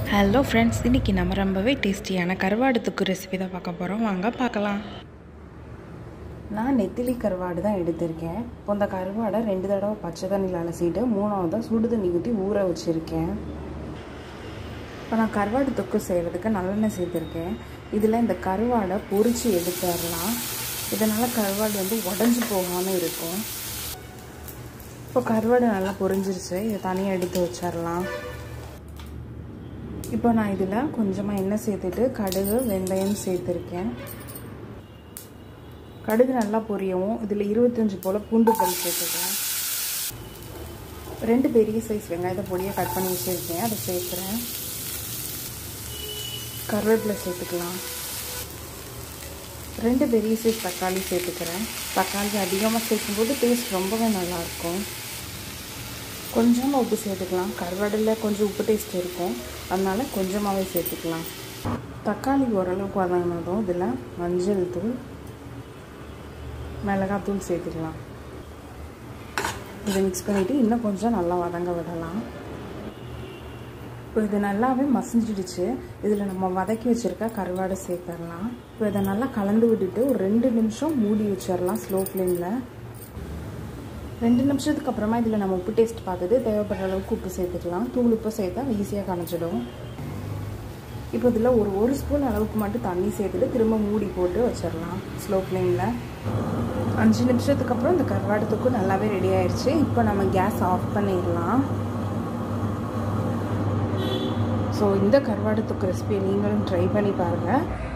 hello friends இன்றைக்கி நம்ம ரொம்பவே டேஸ்டியான கருவாடு தொக்கு ரெசிபி தான் பார்க்க போகிறோம் வாங்க பார்க்கலாம் நான் நெத்திலி கருவாடு தான் எடுத்திருக்கேன் இப்போ இந்த கருவாடை ரெண்டு தடவை பச்சை தண்ணியில் அலசிட்டு மூணாவது தான் சுடு தண்ணி ஊற்றி ஊற வச்சுருக்கேன் இப்போ நான் கருவாடு தொக்கு செய்கிறதுக்கு நல்லெண்ணெய் சேர்த்துருக்கேன் இதில் இந்த கருவாடை பொரித்து எடுத்துடலாம் இதனால் கருவாடு வந்து உடஞ்சி போகாமல் இருக்கும் இப்போ கருவாடு நல்லா பொரிஞ்சிருச்சு இதை தனியாக எடுத்து வச்சிடலாம் இப்போ நான் இதில் கொஞ்சமாக எண்ணெய் சேர்த்துட்டு கடுகு வெந்தயம் சேர்த்துருக்கேன் கடுகு நல்லா பொரியவும் இதில் இருபத்தஞ்சி போல் பூண்டு பல் சேர்த்துக்கிறேன் ரெண்டு பெரிய சைஸ் வெங்காயத்தை பொடியாக கட் பண்ணி வச்சுருக்கேன் அதை சேர்க்குறேன் கருவேப்பிலை சேர்த்துக்கலாம் ரெண்டு பெரிய சைஸ் தக்காளி சேர்த்துக்கிறேன் தக்காளி அதிகமாக சேர்க்கும்போது டேஸ்ட் ரொம்பவே நல்லாயிருக்கும் கொஞ்சமாக உப்பு சேர்த்துக்கலாம் கருவாடில் கொஞ்சம் உப்பு டேஸ்ட் இருக்கும் அதனால் கொஞ்சமாகவே சேர்த்துக்கலாம் தக்காளி ஓரளவுக்கு வதங்கினதும் இதில் மஞ்சள் தூள் மிளகாத்தூள் சேர்த்துக்கலாம் இதை மிக்ஸ் பண்ணிவிட்டு இன்னும் கொஞ்சம் நல்லா வதங்க விடலாம் இப்போ இது நல்லாவே மசிஞ்சிடுச்சு இதில் நம்ம வதக்கி வச்சுருக்க கருவாடை சேர்த்துடலாம் இப்போ இதை நல்லா கலந்து விட்டுட்டு ஒரு ரெண்டு நிமிஷம் மூடி வச்சிடலாம் ஸ்லோ ஃப்ளேமில் ரெண்டு நிமிஷத்துக்கு அப்புறமா இதில் நம்ம உப்பு டேஸ்ட் பார்த்துட்டு தேவைப்படுற அளவுக்கு உப்பு சேர்த்துக்கலாம் தூள் உப்பு சேர்த்தா ஈஸியாக கலைஞ்சிடும் இப்போ இதில் ஒரு ஒரு ஸ்பூன் அளவுக்கு மட்டும் தண்ணி சேர்த்துட்டு திரும்ப மூடி போட்டு வச்சிடலாம் ஸ்லோ ஃப்ளேமில் அஞ்சு நிமிஷத்துக்கு அப்புறம் இந்த கருவாடு நல்லாவே ரெடி ஆயிடுச்சு இப்போ நம்ம கேஸ் ஆஃப் பண்ணிடலாம் ஸோ இந்த கருவாடு தொக்கு ரெசிபியை நீங்களும் ட்ரை பண்ணி பாருங்கள்